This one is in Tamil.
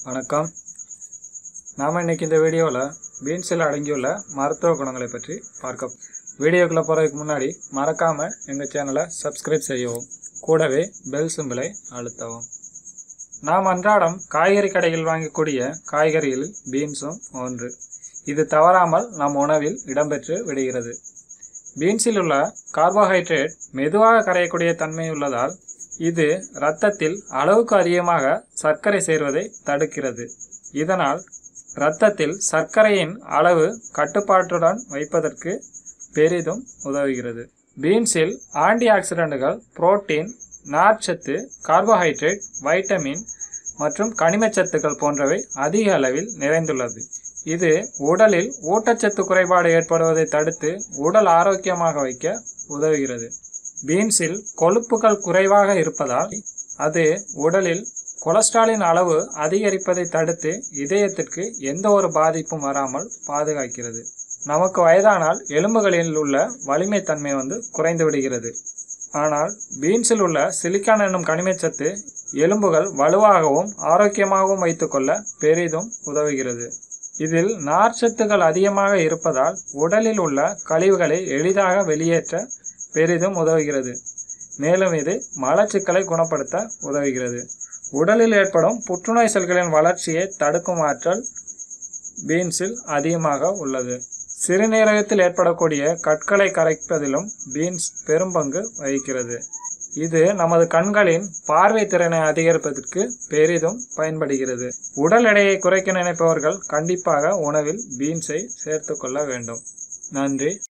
வணக்கம் நாம் இன்னைக்கு இந்த வீடியோவில் பீன்ஸில் அடங்கியுள்ள மருத்துவ குணங்களை பற்றி பார்க்க வீடியோக்குள்ளே போகிறதுக்கு முன்னாடி மறக்காமல் எங்கள் சேனலை சப்ஸ்கிரைப் செய்யவும் கூடவே பெல் சிம்பிளை அழுத்தவும் நாம் அன்றாடம் காய்கறி கடையில் வாங்கக்கூடிய காய்கறிகளில் பீன்ஸும் ஒன்று இது தவறாமல் நம் உணவில் இடம்பெற்று விடுகிறது பீன்ஸில் உள்ள கார்போஹைட்ரேட் மெதுவாக கரையக்கூடிய தன்மை உள்ளதால் இது இரத்தத்தில் அளவுக்கு அதிகமாக சர்க்கரை சேர்வதை தடுக்கிறது இதனால் இரத்தத்தில் சர்க்கரையின் அளவு கட்டுப்பாட்டுடன் வைப்பதற்கு பெரிதும் உதவுகிறது பீன்ஸில் ஆன்டி ஆக்சிடென்ட்கள் புரோட்டீன் நார்ச்சத்து கார்போஹைட்ரேட் வைட்டமின் மற்றும் கனிமச்சத்துக்கள் போன்றவை அதிக அளவில் நிறைந்துள்ளது இது உடலில் ஊட்டச்சத்து குறைபாடு ஏற்படுவதை தடுத்து உடல் ஆரோக்கியமாக வைக்க உதவுகிறது பீன்ஸில் கொழுப்புகள் குறைவாக இருப்பதால் அது உடலில் கொலஸ்ட்ராலின் அளவு அதிகரிப்பதை தடுத்து இதயத்திற்கு எந்த ஒரு பாதிப்பும் வராமல் பாதுகாக்கிறது நமக்கு வயதானால் எலும்புகளில் உள்ள வலிமை தன்மை வந்து குறைந்து விடுகிறது ஆனால் பீன்ஸில் உள்ள சிலிக்கான் என்னும் கனிமச்சத்து எலும்புகள் வலுவாகவும் ஆரோக்கியமாகவும் வைத்துக்கொள்ள பெரிதும் உதவுகிறது இதில் நார்ச்சத்துகள் அதிகமாக இருப்பதால் உடலில் உள்ள கழிவுகளை எளிதாக வெளியேற்ற பெரிதும் உதவுகிறது மேலும் இது மலச்சிக்கலை குணப்படுத்த உதவுகிறது உடலில் ஏற்படும் புற்றுநோய் செல்களின் வளர்ச்சியை தடுக்கும் ஆற்றல் பீன்ஸில் அதிகமாக உள்ளது சிறுநீரகத்தில் ஏற்படக்கூடிய கற்களை கரைப்பதிலும் பீன்ஸ் பெரும்பங்கு வகிக்கிறது இது நமது கண்களின் பார்வை திறனை அதிகரிப்பதற்கு பெரிதும் பயன்படுகிறது உடல் எடையை குறைக்க நினைப்பவர்கள் கண்டிப்பாக உணவில் பீன்ஸை சேர்த்துக்கொள்ள வேண்டும் நன்றி